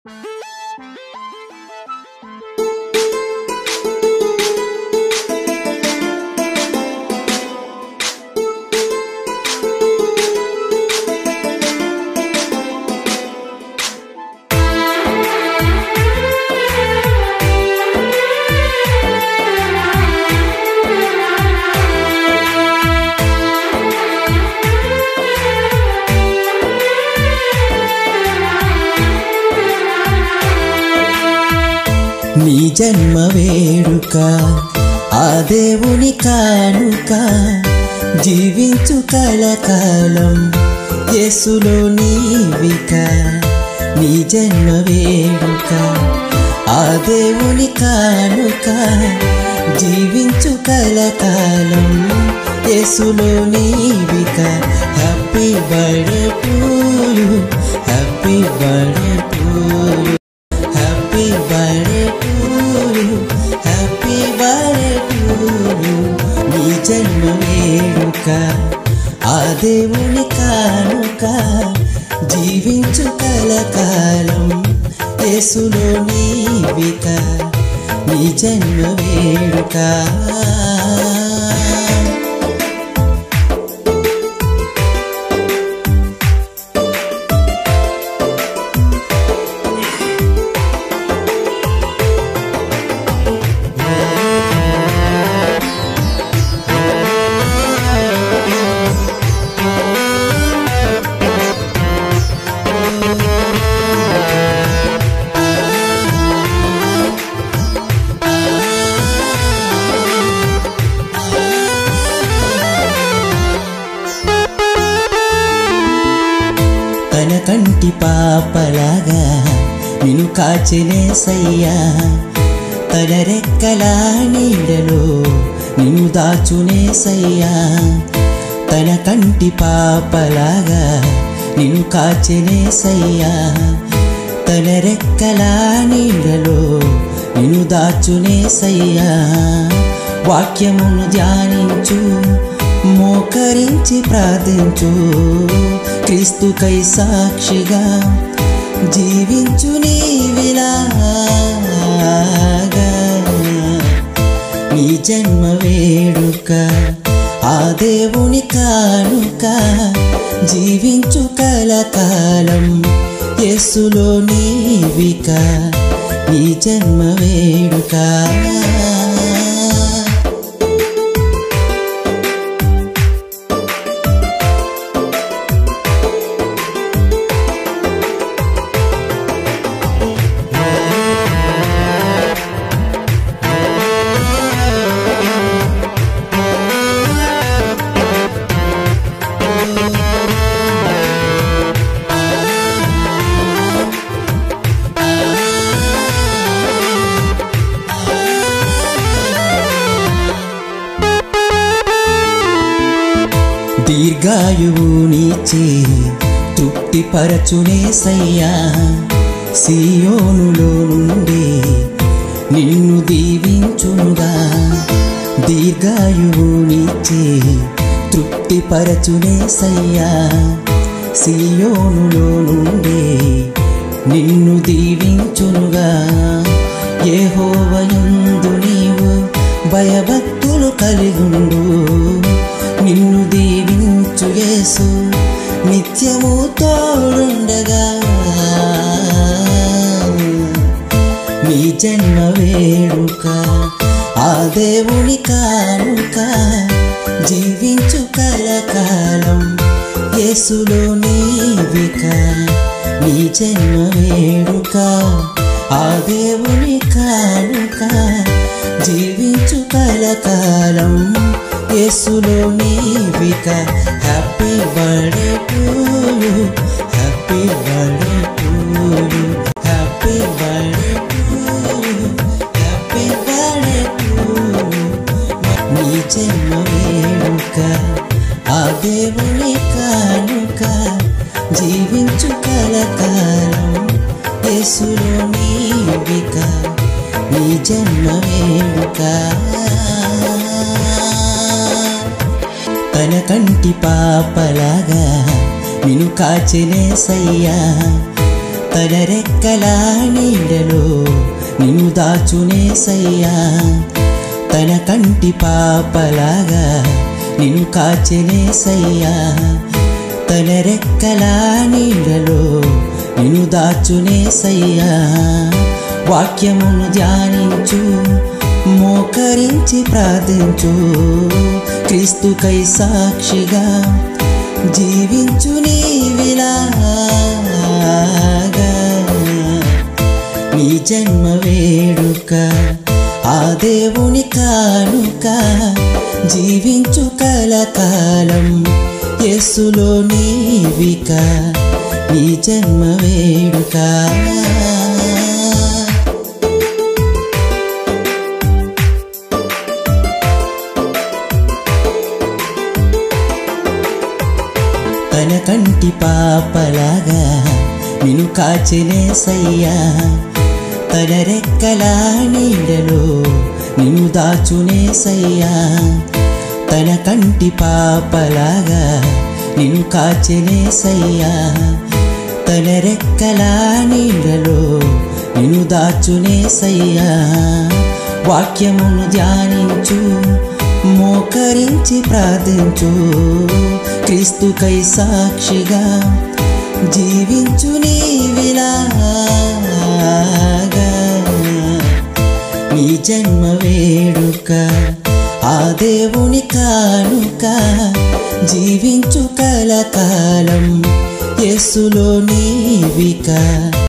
నీ జన్మ వేడుక ఆ దేవుని కానుక జీవించు కలకాలం యేసులో నీవిక నీ జన్మ వేడుక ఆ దేవుని కానుక జీవించు కలకాలం యేసులో నీవిక happy birthday to you happy birthday to you happy birthday to you happy birthday to you నీ జన్మ వేడుక ఆ దేవుని కానుక జీవించు కలకాలం యేసులో నీవిక నీ జన్మ వేడుక తన కంటి పాపలాగా నిన్ను కాచెనేసయ్యా తన రెక్కల నీడలో నిన్ను దాచునేసయ్యా తన కంటి పాపలాగా నిన్ను కాచెనేసయ్యా తన రెక్కల నీడలో నిన్ను దాచునేసయ్యా వాక్యమును ధ్యానించు మోకరించి ప్రార్థించు క్రీస్తుకై సాక్షిగా జీవించు నీవిలాగా నీ జన్మ వేడుక ఆ దేవుని కానుక జీవించు కలకాలం యేసులో నీవిక నీ జన్మ వేడుక దీర్ఘాయువు నీచే తృప్తిపరచునేసయ్యా సియోనులో నుండి నిన్ను దీవించునుగా దీర్ఘాయువు నీచే తృప్తిపరచునేసయ్యా సియోనులో నుండి నిన్ను దీవించునుగా యెహోవయందు నీవు భయభక్తులు కలిగుండు నిన్ను దీవించు యేసు నిత్యము తోడుండగా నీ జన్మ వేడుక ఆ దేవుని కానుక జీవించు కలకాలం యేసులో నీవిక నీ జన్మ వేడుక ఆ దేవుని కానుక జీవించు కలకాలం యేసులో నీవిక happy birthday to you happy birthday to you happy birthday to you happy birthday to you నీ జన్మ వేడుక ఆ దేవుని కానుక జీవించు కలకాలం యేసులో నీవిక నీ జన్మ వేడుక తన కంటి పాపలాగా నిన్ను కాచెనేసయ్యా తన తన రెక్కల నీడలో నిన్ను దాచునేసయ్యా తన కంటి పాపలాగా నిన్ను కాచెనేసయ్యా తన రెక్కల నీడలో నిన్ను దాచునేసయ్యా వాక్యమును ధ్యానించు మోకరించి ప్రార్థించు క్రీస్తుకై సాక్షిగా జీవించు నీవిలాగా నీ జన్మ వేడుక ఆ దేవుని కానుక జీవించు కలకాలం యేసులో నీవిక నీ జన్మ వేడుక తన కంటి పాపలాగా నిన్ను కాచెనేసయ్యా తన రెక్కల నీడలో నిన్ను దాచునేసయ్యా తన కంటి పాపలాగా నిన్ను కాచెనేసయ్యా తన రెక్కల నీడలో నిన్ను దాచునేసయ్యా వాక్యమును ధ్యానించు మోకరించి ప్రార్థించు క్రీస్తుకై సాక్షిగా జీవించు నీవిలాగా నీ జన్మ వేడుక ఆ దేవుని కానుక జీవించు కలకాలం యేసులో నీవిక